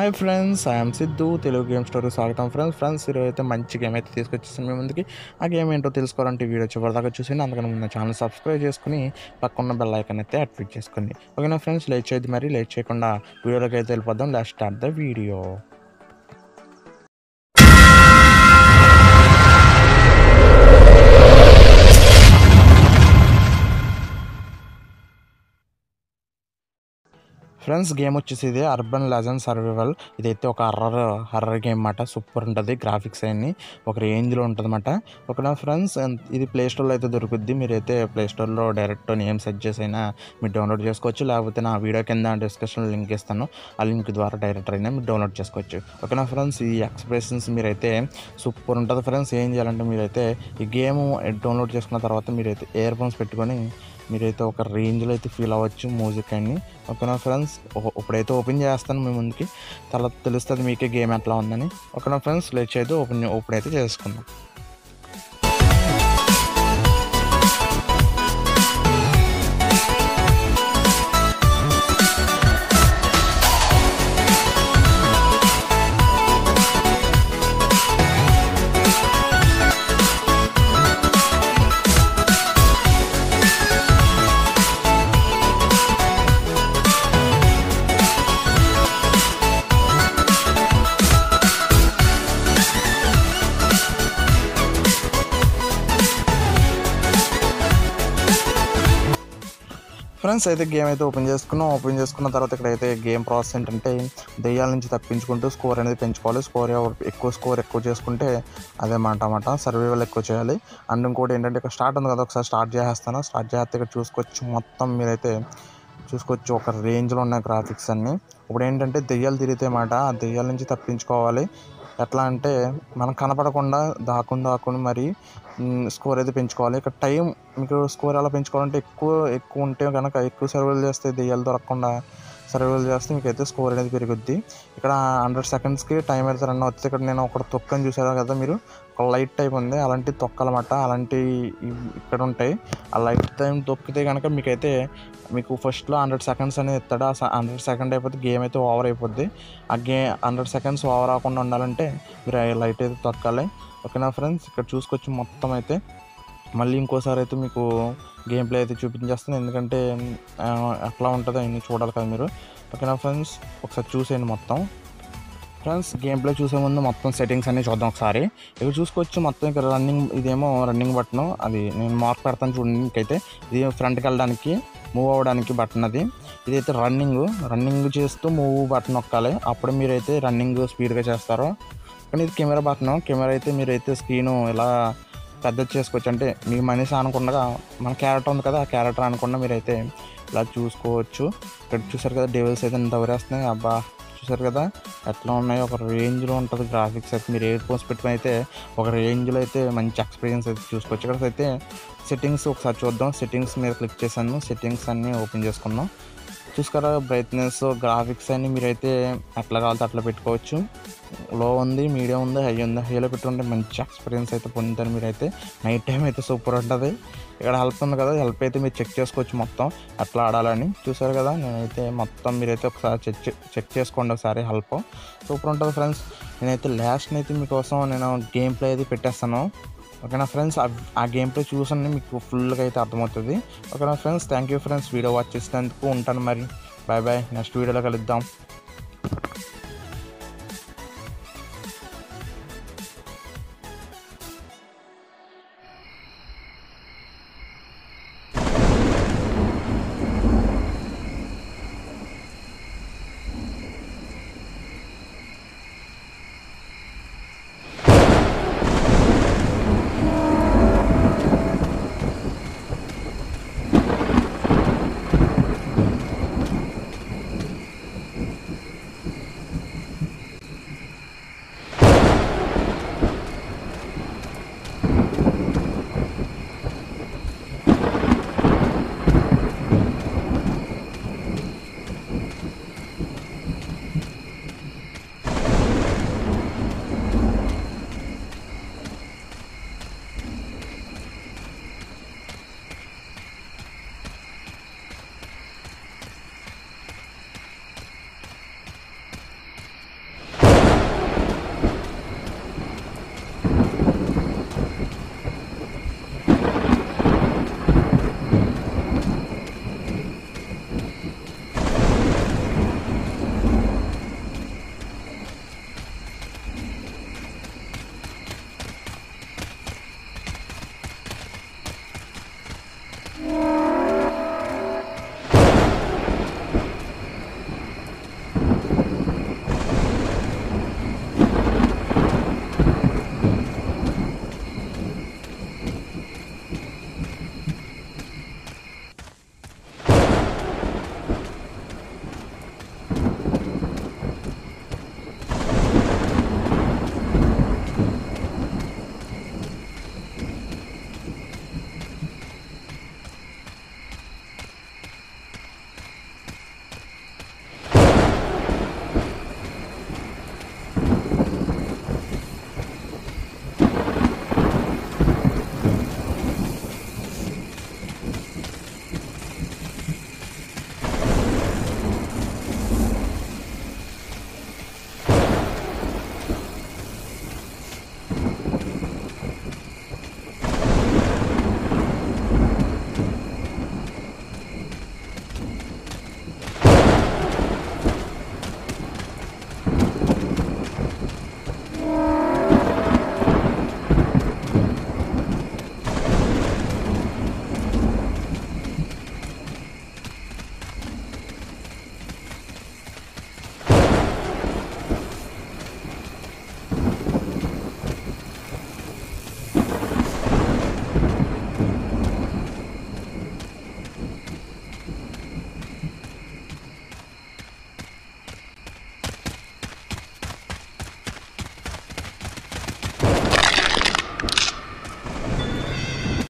hi friends I'm Siddhu Telugu game story స్వాగతం friends friends ఈరోజు అయితే మంచి గేమ్ అయితే తీసుకొచ్చేసాను మీ ముందుకి ఆ గేమ్ ఏంటో తెలుసుకోవాలంటే ఈ వీడియో చివరిదాకా చూసి అందుకని ముందు ఛానల్ సబ్స్క్రైబ్ చేసుకుని పక్కన్న బెల్ ఐకన్ అయితే యాక్టివేట్ చేసుకోండి ఓకేనా ఫ్రెండ్స్ లేట్ చేయదు మరి లేట్ చేయకుండా వీడియోలోకి అయితే వెళ్ళిపోదాం last start the video friends game వచ్చేసి ఇది అర్బన్ లెజెండ్ సర్వైవల్ ఇదైతే ఒక హర్రర్ హర్రర్ గేమ్ అన్నమాట సూపర్ ఉంటుంది గ్రాఫిక్స్ అన్ని ఒక రేంజ్లో ఉంటుంది అన్నమాట ఓకేనా ఫ్రెండ్స్ ఇది ప్లే స్టోర్లో అయితే దొరుకుద్ది మీరైతే ప్లే స్టోర్లో డైరెక్ట్ నేమ్ సెట్ చేసి అయినా మీరు డౌన్లోడ్ చేసుకోవచ్చు లేకపోతే నా వీడియో కింద డిస్క్రిప్షన్ లింక్ ఇస్తాను ఆ లింక్ ద్వారా డైరెక్ట్ అయినా మీరు డౌన్లోడ్ చేసుకోవచ్చు ఓకేనా ఫ్రెండ్స్ ఈ ఎక్స్ప్రెషన్స్ మీరైతే సూపర్ ఉంటుంది ఫ్రెండ్స్ ఏం చేయాలంటే మీరైతే ఈ గేమ్ డౌన్లోడ్ చేసుకున్న తర్వాత మీరైతే ఇయర్ ఫోన్స్ పెట్టుకొని మీరైతే ఒక రేంజ్లో అయితే ఫీల్ అవ్వచ్చు మ్యూజిక్ అన్ని ఓకేనా ఫ్రెండ్స్ ఇప్పుడైతే ఓపెన్ చేస్తాను మీ ముందుకి తర్వాత తెలుస్తుంది మీకే గేమ్ ఎట్లా ఉందని ఓకేనా ఫ్రెండ్స్ లేట్ చేయదు ఓపెన్ ఇప్పుడైతే చేసుకుందాం ఫ్రెండ్స్ అయితే గేమ్ అయితే ఓపెన్ చేసుకున్నాం ఓపెన్ చేసుకున్న తర్వాత ఇక్కడైతే గేమ్ ప్రాసెస్ ఏంటంటే దెయ్యాల నుంచి తప్పించుకుంటూ స్కోర్ అనేది పెంచుకోవాలి స్కోర్ ఎక్కువ స్కోర్ ఎక్కువ చేసుకుంటే అదే మాట అన్నమాట సర్వైవల్ ఎక్కువ చేయాలి అండ్ ఇంకోటి ఏంటంటే ఇక్కడ స్టార్ట్ ఉంది కదా ఒకసారి స్టార్ట్ చేసేస్తాను స్టార్ట్ చేస్తే ఇక్కడ చూసుకోవచ్చు మొత్తం మీరైతే చూసుకోవచ్చు ఒక రేంజ్లో ఉన్న గ్రాఫిక్స్ అన్నీ ఇప్పుడు ఏంటంటే దెయ్యాలు తిరిగితే మాట ఆ దెయ్యాల నుంచి తప్పించుకోవాలి ఎట్లా అంటే మనం కనపడకుండా దాక్కుని దాక్కుని మరి స్కోర్ అయితే పెంచుకోవాలి ఇక్కడ టైం మీకు స్కోర్ ఎలా పెంచుకోవాలంటే ఎక్కువ ఎక్కువ ఉంటే కనుక ఎక్కువ సర్వేలు చేస్తే దెయ్యాలు దొరకకుండా సర్వేలు చేస్తే మీకు అయితే స్కోర్ అనేది పెరుగుద్ది ఇక్కడ హండ్రెడ్ సెకండ్స్కి టైం అయితే రన్ అవుతుంది ఇక్కడ నేను ఒక తొక్కని చూసారా కదా మీరు ఒక లైట్ టైప్ ఉంది అలాంటి తొక్కలమాట అలాంటి ఇక్కడ ఉంటాయి ఆ లైట్ టైం తొక్కితే కనుక మీకైతే మీకు ఫస్ట్లో హండ్రెడ్ సెకండ్స్ అనేది ఇస్తాడు ఆ హండ్రెడ్ సెకండ్ అయిపోతే గేమ్ అయితే ఓవర్ అయిపోద్ది ఆ గే హండ్రెడ్ సెకండ్స్ ఓవర్ అవ్వకుండా ఉండాలంటే మీరు ఆ లైట్ అయితే తొక్కాలి ఓకేనా ఫ్రెండ్స్ ఇక్కడ చూసుకోవచ్చు మొత్తం అయితే మళ్ళీ ఇంకోసారి అయితే మీకు గేమ్ ప్లే అయితే చూపించేస్తాను ఎందుకంటే ఎట్లా ఉంటుందో అన్ని చూడాలి కదా మీరు ఓకేనా ఫ్రెండ్స్ ఒకసారి చూసేయండి మొత్తం ఫ్రెండ్స్ గేమ్ ప్లే చూసే ముందు మొత్తం సెట్టింగ్స్ అన్ని చూద్దాం ఒకసారి ఇక్కడ చూసుకోవచ్చు మొత్తం ఇక్కడ రన్నింగ్ ఇదేమో రన్నింగ్ బటన్ అది నేను మార్క్ పెడతాను చూడండి మీకైతే ఇది ఫ్రంట్కి వెళ్ళడానికి మూవ్ అవ్వడానికి బటన్ అది ఇదైతే రన్నింగ్ రన్నింగ్ చేస్తూ మూవ్ బటన్ నొక్కాలి అప్పుడు మీరైతే రన్నింగ్ స్పీడ్గా చేస్తారు కానీ ఇది కెమెరా బటన్ కెమెరా అయితే మీరైతే స్క్రీన్ ఇలా పెద్ద చేసుకోవచ్చు అంటే మీ మనిషి అనకుండా మన క్యారెక్టర్ ఉంది కదా ఆ క్యారెక్టర్ అనకుండా మీరైతే ఇలా చూసుకోవచ్చు ఇక్కడ చూసారు కదా డేవిల్స్ అయితే దవరేస్తున్నాయి అబ్బా చూసారు కదా ఎట్లా ఉన్నాయి ఒక రేంజ్లో ఉంటుంది గ్రాఫిక్స్ అయితే మీరు ఎయిర్ ఫోన్స్ పెట్టుకుని అయితే ఒక రేంజ్లో అయితే మంచి ఎక్స్పీరియన్స్ అయితే చూసుకోవచ్చు ఇక్కడ అయితే సెట్టింగ్స్ ఒకసారి చూద్దాం సెట్టింగ్స్ మీద క్లిక్ చేశాను సెట్టింగ్స్ అన్నీ ఓపెన్ చేసుకుందాం చూసుకోరా బ్రైట్నెస్ గ్రాఫిక్స్ అన్ని మీరైతే ఎట్లా కావాలితే అట్లా పెట్టుకోవచ్చు లో ఉంది మీడియం ఉంది హై ఉంది హైలో పెట్టుకుంటే మంచి ఎక్స్పీరియన్స్ అయితే పొందుతారు మీరైతే నైట్ టైం అయితే సూపర్ ఉంటుంది ఇక్కడ హెల్ప్ ఉంది కదా హెల్ప్ అయితే మీరు చెక్ చేసుకోవచ్చు మొత్తం ఎట్లా ఆడాలని చూసారు కదా నేనైతే మొత్తం మీరైతే ఒకసారి చెక్ చెక్ చేసుకోండి ఒకసారి హెల్ప్ సూపర్ ఉంటుంది ఫ్రెండ్స్ నేనైతే లాస్ట్ అయితే మీకోసం నేను గేమ్ ప్లే అయితే పెట్టేస్తాను ఓకేనా ఫ్రెండ్స్ ఆ గేమ్ ప్లే చూసండి మీకు ఫుల్గా అయితే అర్థమవుతుంది ఓకేనా friends thank you friends video watch చేసినందుకు ఉంటాను మరి బాయ్ బాయ్ నెక్స్ట్ వీడియోలో కలుద్దాం